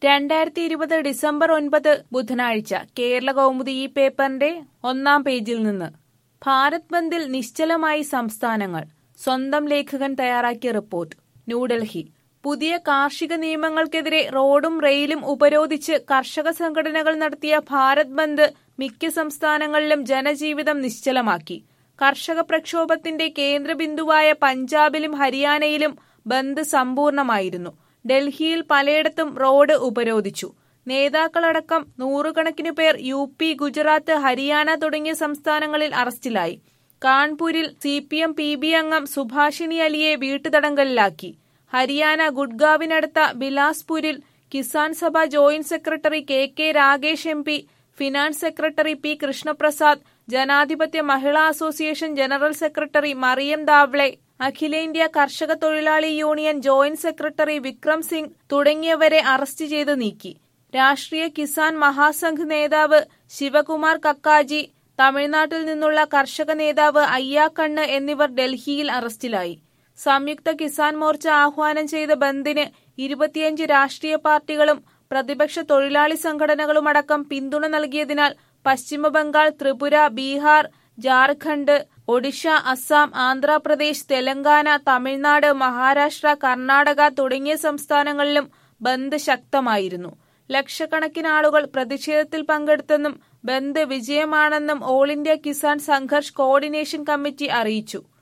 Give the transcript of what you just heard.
രണ്ടായിരത്തി ഇരുപത് ഡിസംബർ ഒൻപത് ബുധനാഴ്ച കേരള കൗമുദി ഈ പേപ്പറിന്റെ ഒന്നാം പേജിൽ നിന്ന് ഭാരത് ബന്ദിൽ നിശ്ചലമായി സംസ്ഥാനങ്ങൾ സ്വന്തം ലേഖകൻ തയ്യാറാക്കിയ റിപ്പോർട്ട് ന്യൂഡൽഹി പുതിയ കാർഷിക നിയമങ്ങൾക്കെതിരെ റോഡും റെയിലും ഉപരോധിച്ച് കർഷക സംഘടനകൾ നടത്തിയ ഭാരത് ബന്ദ് മിക്ക സംസ്ഥാനങ്ങളിലും ജനജീവിതം നിശ്ചലമാക്കി കർഷക പ്രക്ഷോഭത്തിന്റെ കേന്ദ്രബിന്ദുവായ പഞ്ചാബിലും ഹരിയാനയിലും ബന്ദ് സമ്പൂർണമായിരുന്നു ഡൽഹിയിൽ പലയിടത്തും റോഡ് ഉപരോധിച്ചു നേതാക്കളടക്കം നൂറുകണക്കിനു പേർ യു പി ഗുജറാത്ത് ഹരിയാന തുടങ്ങിയ സംസ്ഥാനങ്ങളിൽ അറസ്റ്റിലായി കാൺപൂരിൽ C P M P B അംഗം സുഭാഷിണി അലിയെ വീട്ടുതടങ്കലിലാക്കി ഹരിയാന ഗുഡ്ഗാവിനടുത്ത ബിലാസ്പൂരിൽ Kisan Sabha joint secretary K K Ragesh M P finance secretary P Krishnaprasad ജനാധിപത്യ മഹിളാ association general secretary Mariam Dhawale അഖിലേന്ത്യാ കർഷക തൊഴിലാളി union joint secretary Vikram Singh തുടങ്ങിയവരെ അറസ്റ്റ് ചെയ്ത് നീക്കി രാഷ്ട്രീയ കിസാൻ മഹാസംഘ് നേതാവ് ശിവകുമാർ കക്കാജി തമിഴ്നാട്ടിൽ നിന്നുള്ള കർഷക നേതാവ് അയ്യാക്കണ്ണ് എന്നിവർ ഡൽഹിയിൽ അറസ്റ്റിലായി സംയുക്ത കിസാൻ മോർച്ച ആഹ്വാനം ചെയ്ത ബന്ദിന് ഇരുപത്തിയഞ്ച് രാഷ്ട്രീയ പാർട്ടികളും പ്രതിപക്ഷ തൊഴിലാളി സംഘടനകളുമടക്കം പിന്തുണ നൽകിയതിനാൽ പശ്ചിമബംഗാൾ ത്രിപുര ബീഹാർ ജാർഖണ്ഡ് ഒഡീഷ അസം ആന്ധ്രാപ്രദേശ് തെലങ്കാന തമിഴ്നാട് മഹാരാഷ്ട്ര കർണാടക തുടങ്ങിയ സംസ്ഥാനങ്ങളിലും ബന്ദ് ശക്തമായിരുന്നു ലക്ഷക്കണക്കിന് ആളുകൾ പ്രതിഷേധത്തിൽ പങ്കെടുത്തെന്നും ബന്ദ് വിജയമാണെന്നും all India Kisan Sangharsh coordination committee അറിയിച്ചു